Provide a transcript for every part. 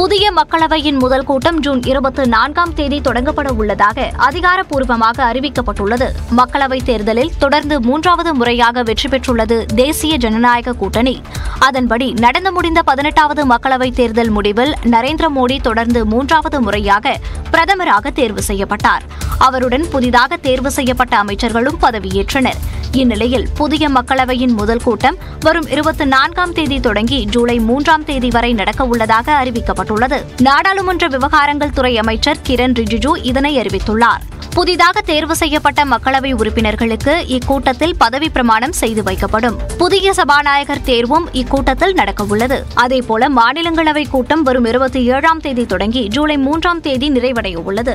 புதிய மக்களவையின் முதல் கூட்டம் ஜூன் இருபத்தி நான்காம் தேதி தொடங்கப்பட உள்ளதாக அதிகாரப்பூர்வமாக அறிவிக்கப்பட்டுள்ளது மக்களவைத் தேர்தலில் தொடர்ந்து மூன்றாவது முறையாக வெற்றி பெற்றுள்ளது தேசிய ஜனநாயக கூட்டணி அதன்படி நடந்து முடிந்த பதினெட்டாவது மக்களவைத் தேர்தல் முடிவில் நரேந்திர மோடி தொடர்ந்து மூன்றாவது முறையாக பிரதமராக தேர்வு செய்யப்பட்டார் அவருடன் புதிதாக தேர்வு செய்யப்பட்ட அமைச்சர்களும் பதவியேற்றனர் இந்நிலையில் புதிய மக்களவையின் முதல் கூட்டம் வரும் இருபத்தி நான்காம் தேதி தொடங்கி ஜூலை மூன்றாம் தேதி வரை நடக்கவுள்ளதாக அறிவிக்கப்பட்டுள்ளது நாடாளுமன்ற விவகாரங்கள் துறை அமைச்சர் கிரண் ரிஜிஜு இதனை அறிவித்துள்ளார் புதிதாக தேர்வு செய்யப்பட்ட மக்களவை உறுப்பினர்களுக்கு இக்கூட்டத்தில் பதவி பிரமாணம் செய்து வைக்கப்படும் புதிய சபாநாயகர் தேர்வும் இக்கூட்டத்தில் நடக்கவுள்ளது அதேபோல மாநிலங்களவை கூட்டம் வரும் இருபத்தி ஏழாம் தேதி தொடங்கி ஜூலை மூன்றாம் தேதி நிறைவடைய உள்ளது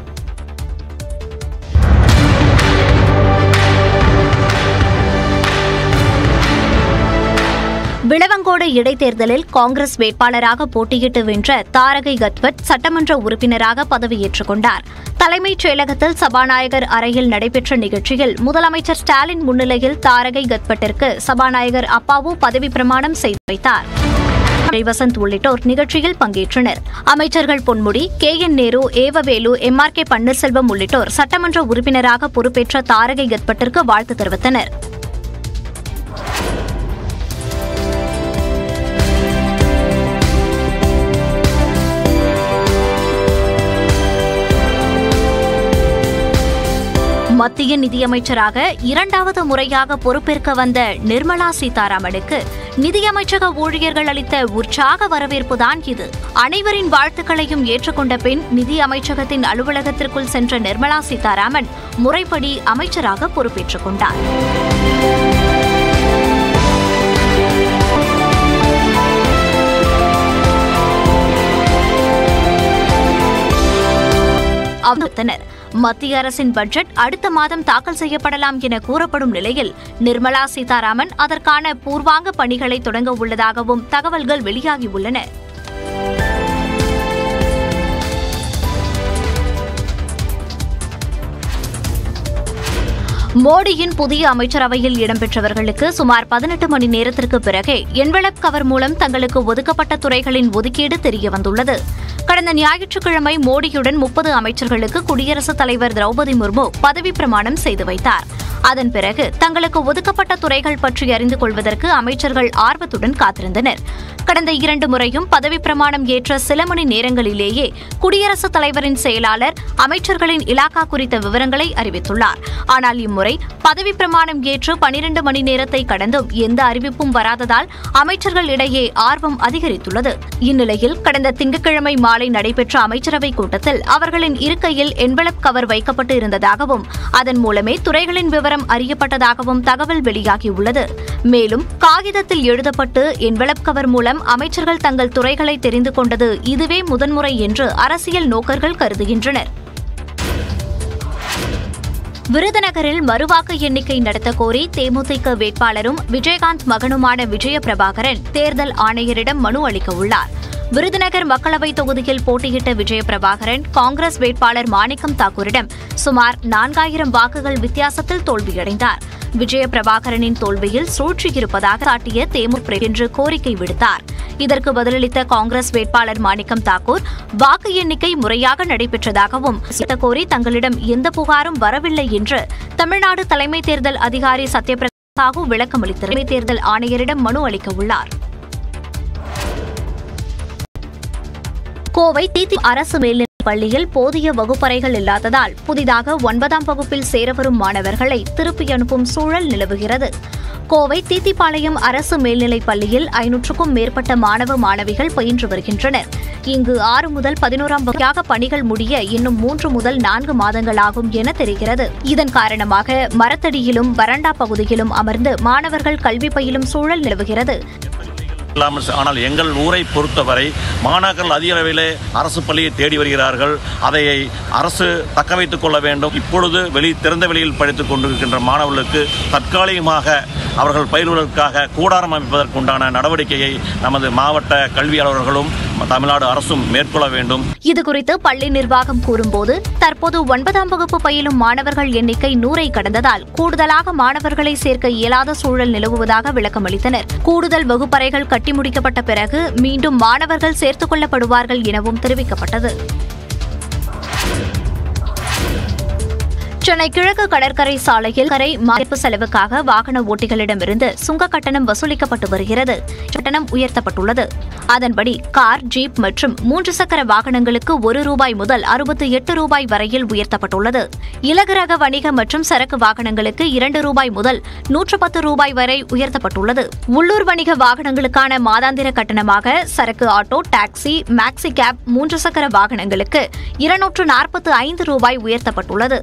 விளவங்கோடு இடைத்தேர்தலில் காங்கிரஸ் வேட்பாளராக போட்டியிட்டு வென்ற தாரகை கத்வட் சட்டமன்ற உறுப்பினராக பதவியேற்றுக் கொண்டார் தலைமைச் செயலகத்தில் சபாநாயகர் அறையில் நடைபெற்ற நிகழ்ச்சியில் முதலமைச்சர் ஸ்டாலின் முன்னிலையில் தாரகை கத்வட்டிற்கு சபாநாயகர் அப்பாவு பதவி பிரமாணம் செய்து வைத்தார் வசந்த் உள்ளிட்டோர் நிகழ்ச்சியில் பங்கேற்றனர் அமைச்சர்கள் பொன்முடி கே என் நேரு ஏவவேலு எம் ஆர் கே பன்னீர்செல்வம் உள்ளிட்டோர் சட்டமன்ற உறுப்பினராக பொறுப்பேற்ற தாரகை கத்பட்டிற்கு வாழ்த்து தெரிவித்தனர் மத்திய நிதியமைச்சராக இரண்டாவது முறையாக பொறுப்பேற்க வந்த நிர்மலா சீதாராமனுக்கு நிதியமைச்சக ஊழியர்கள் அளித்த உற்சாக வரவேற்புதான் இது அனைவரின் வாழ்த்துக்களையும் ஏற்றுக்கொண்ட பின் நிதி அமைச்சகத்தின் அலுவலகத்திற்குள் சென்ற நிர்மலா சீதாராமன் முறைப்படி அமைச்சராக பொறுப்பேற்றுக் கொண்டார் அறிவித்தனர் மத்திய அரசின் பட்ஜெட் அடுத்த மாதம் தாக்கல் செய்யப்படலாம் என கூறப்படும் நிலையில் நிர்மலா சீதாராமன் அதற்கான பூர்வாங்க பணிகளை தொடங்க உள்ளதாகவும் தகவல்கள் வெளியாகியுள்ளன மோடியின் புதிய அமைச்சரவையில் இடம்பெற்றவர்களுக்கு சுமார் பதினெட்டு மணி நேரத்திற்கு பிறகே என்வெலப் கவர் மூலம் தங்களுக்கு ஒதுக்கப்பட்ட துறைகளின் ஒதுக்கீடு தெரியவந்துள்ளது கடந்த ஞாயிற்றுக்கிழமை மோடியுடன் முப்பது அமைச்சர்களுக்கு குடியரசுத் தலைவர் திரௌபதி முர்மு பதவி பிரமாணம் செய்து வைத்தார் அதன் பிறகு தங்களுக்கு ஒதுக்கப்பட்ட துறைகள் பற்றி அறிந்து கொள்வதற்கு அமைச்சர்கள் ஆர்வத்துடன் காத்திருந்தனர் கடந்த இரண்டு முறையும் பதவி பிரமாணம் ஏற்ற சில மணி நேரங்களிலேயே குடியரசுத் தலைவரின் செயலாளர் அமைச்சர்களின் இலாக்கா குறித்த விவரங்களை அறிவித்துள்ளார் ஆனால் இம்முறை பதவி பிரமாணம் ஏற்று பனிரண்டு மணி நேரத்தை கடந்தும் எந்த அறிவிப்பும் வராததால் அமைச்சர்கள் இடையே ஆர்வம் அதிகரித்துள்ளது இந்நிலையில் கடந்த திங்கட்கிழமை மாலை நடைபெற்ற அமைச்சரவைக் கூட்டத்தில் அவர்களின் இருக்கையில் என்வெலப் கவர் வைக்கப்பட்டு இருந்ததாகவும் அதன் மூலமே துறைகளின் விவரம் அறியப்பட்டதாகவும் தகவல் வெளியாகியுள்ளது மேலும் காகிதத்தில் எழுதப்பட்டு என்வெலப் கவர் மூலம் அமைச்சர்கள் தங்கள் துறைகளை தெரிந்து கொண்டது இதுவே முதன்முறை என்று அரசியல் நோக்கர்கள் கருதுகின்றனர் விருதுநகரில் மறுவாக்கு எண்ணிக்கை நடத்த கோரி தேமுதிக வேட்பாளரும் விஜயகாந்த் மகனுமான விஜய பிரபாகரன் தேர்தல் ஆணையரிடம் மனு அளிக்க உள்ளார் விருதுநகர் மக்களவை தொகுதியில் போட்டியிட்ட விஜய பிரபாகரன் காங்கிரஸ் வேட்பாளர் மாணிக்கம் தாக்கூரிடம் சுமார் நான்காயிரம் வாக்குகள் வித்தியாசத்தில் தோல்வியடைந்தார் விஜய பிரபாகரனின் தோல்வியில் சூழ்ச்சி இருப்பதாக காட்டிய தேமுதிக என்று கோரிக்கை விடுத்தார் இதற்கு பதிலளித்த காங்கிரஸ் வேட்பாளர் மாணிக்கம் தாக்கூர் வாக்கு எண்ணிக்கை முறையாக நடைபெற்றதாகவும் கோரி தங்களிடம் எந்த புகாரும் வரவில்லை என்று தமிழ்நாடு தலைமை தேர்தல் அதிகாரி சத்யபிரதா சாஹூ விளக்கமளித்தார் தலைமை தேர்தல் ஆணையரிடம் மனு அளிக்க உள்ளார் கோவை தீத்தி அரசு மேல்நிலைப் பள்ளியில் போதிய வகுப்பறைகள் இல்லாததால் புதிதாக ஒன்பதாம் வகுப்பில் சேர வரும் மாணவர்களை திருப்பி அனுப்பும் சூழல் நிலவுகிறது கோவை தீத்திப்பாளையம் அரசு மேல்நிலைப் பள்ளியில் ஐநூற்றுக்கும் மேற்பட்ட மாணவ மாணவிகள் பயின்று வருகின்றனர் இங்கு ஆறு முதல் பதினோராம் வகையாக பணிகள் முடிய இன்னும் மூன்று முதல் நான்கு மாதங்கள் ஆகும் என தெரிகிறது இதன் காரணமாக மரத்தடியிலும் வறண்டா பகுதியிலும் அமர்ந்து மாணவர்கள் கல்வி பயிலும் சூழல் நிலவுகிறது இல்லாமல் ச- ஆனால் எங்கள் ஊரை பொறுத்தவரை மாணாக்கர்கள் அதிக அளவிலே அரசு பள்ளியை தேடி வருகிறார்கள் அதை அரசு தக்க வைத்துக் கொள்ள வேண்டும் இப்பொழுது வெளி திறந்த வெளியில் படித்துக் கொண்டிருக்கின்ற மாணவர்களுக்கு தற்காலிகமாக அவர்கள் பயில்வதற்காக கூடாரம் அமைப்பதற்குண்டான நடவடிக்கையை நமது மாவட்ட கல்வி அலுவலர்களும் தமிழ்நாடு அரசும் மேற்கொள்ள வேண்டும் இதுகுறித்து பள்ளி நிர்வாகம் கூறும்போது தற்போது ஒன்பதாம் வகுப்பு பயிலும் மாணவர்கள் எண்ணிக்கை நூறை கடந்ததால் கூடுதலாக மாணவர்களை சேர்க்க இயலாத சூழல் நிலவுவதாக விளக்கமளித்தனர் கூடுதல் வகுப்பறைகள் கட்டி முடிக்கப்பட்ட பிறகு மீண்டும் மாணவர்கள் சேர்த்துக் கொள்ளப்படுவார்கள் எனவும் தெரிவிக்கப்பட்டது சென்னை கிழக்கு கடற்கரை சாலையில் கரை மாய்ப்பு செலவுக்காக வாகன ஓட்டிகளிடமிருந்து சுங்க கட்டணம் வசூலிக்கப்பட்டு வருகிறது கட்டணம் உயர்த்தப்பட்டுள்ளது அதன்படி கார் ஜீப் மற்றும் மூன்று சக்கர வாகனங்களுக்கு ஒரு ரூபாய் முதல் அறுபத்தி எட்டு ரூபாய் வரையில் உயர்த்தப்பட்டுள்ளது இலகுரக வணிக மற்றும் சரக்கு வாகனங்களுக்கு இரண்டு ரூபாய் முதல் நூற்று பத்து ரூபாய் வரை உயர்த்தப்பட்டுள்ளது உள்ளூர் வணிக வாகனங்களுக்கான மாதாந்திர கட்டணமாக சரக்கு ஆட்டோ டாக்ஸி மேக்ஸி கேப் மூன்று சக்கர வாகனங்களுக்கு இருநூற்று நாற்பத்து ஐந்து ரூபாய் உயர்த்தப்பட்டுள்ளது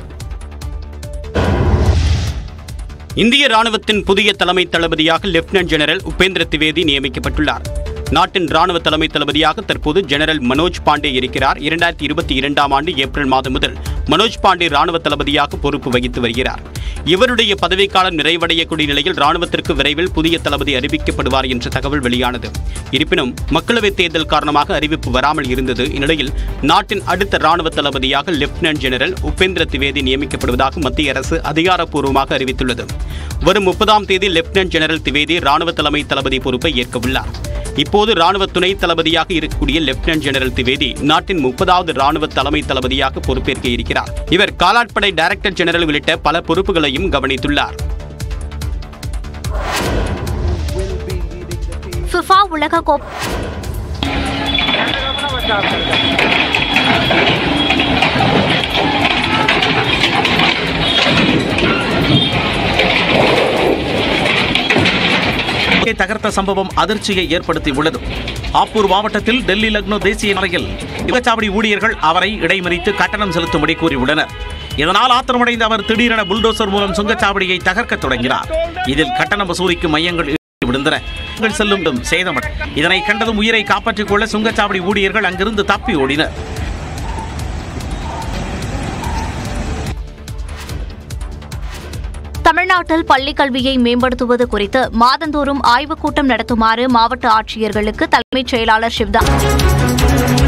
இந்திய ராணுவத்தின் புதிய தலைமை தளபதியாக லெப்டினன்ட் ஜெனரல் உபேந்திர திவேதி நியமிக்கப்பட்டுள்ளார் நாட்டின் ராணுவ தலைமை தளபதியாக தற்போது ஜெனரல் மனோஜ் பாண்டே இருக்கிறார் இரண்டாயிரத்தி இருபத்தி இரண்டாம் ஆண்டு ஏப்ரல் மாதம் முதல் மனோஜ் பாண்டே ராணுவ தளபதியாக பொறுப்பு வகித்து வருகிறார் இவருடைய பதவிக்காலம் நிறைவடையக்கூடிய நிலையில் ராணுவத்திற்கு விரைவில் புதிய தளபதி அறிவிக்கப்படுவார் என்ற தகவல் வெளியானது இருப்பினும் மக்களவைத் தேர்தல் காரணமாக அறிவிப்பு வராமல் இருந்தது இந்நிலையில் நாட்டின் அடுத்த ராணுவ தளபதியாக லெப்டினன்ட் ஜெனரல் உபேந்திர திவேதி நியமிக்கப்படுவதாக மத்திய அரசு அதிகாரப்பூர்வமாக அறிவித்துள்ளது வரும் முப்பதாம் தேதி லெப்டினன்ட் ஜெனரல் திவேதி ராணுவ தலைமை தளபதி பொறுப்பை ஏற்கவுள்ளார் இப்போது ராணுவ துணை தளபதியாக இருக்கக்கூடிய லெப்டினன்ட் ஜெனரல் திவேதி நாட்டின் முப்பதாவது ராணுவ தலைமை தளபதியாக பொறுப்பேற்க இருக்கிறார் இவர் காலாட்படை டைரக்டர் ஜெனரல் உள்ளிட்ட பல பொறுப்புகளையும் கவனித்துள்ளார் ஃபிஃபா உலக கோப்பை தகர்த்த சம்பவம் அதிர்ச்சியை ஏற்படுத்தியுள்ளது ஆப்பூர் மாவட்டத்தில் டெல்லி லக்னோ தேசிய நிலையில் சுங்கச்சாவடி ஊழியர்கள் அவரை இடைமறித்து கட்டணம் செலுத்தும்படி கூறியுள்ளனர் இதனால் ஆத்திரமடைந்த அவர் திடீரென புல்டோசர் மூலம் சுங்கச்சாவடியை தகர்க்கத் தொடங்கினார் இதில் கட்டணம் வசூலிக்கும் மையங்கள் இடிந்து விழுந்தன மக்கள் செல்லும் இடம் சேதமடைந்தது இதனை கண்டதும் உயிரை காப்பாற்றிக் கொள்ள சுங்கச்சாவடி ஊழியர்கள் அங்கிருந்து தப்பி ஓடினர் தமிழ்நாட்டில் பள்ளிக் கல்வியை மேம்படுத்துவது குறித்து மாதந்தோறும் ஆய்வுக் கூட்டம் நடத்துமாறு மாவட்ட ஆட்சியர்களுக்கு தலைமைச் செயலாளர் சிவ்தா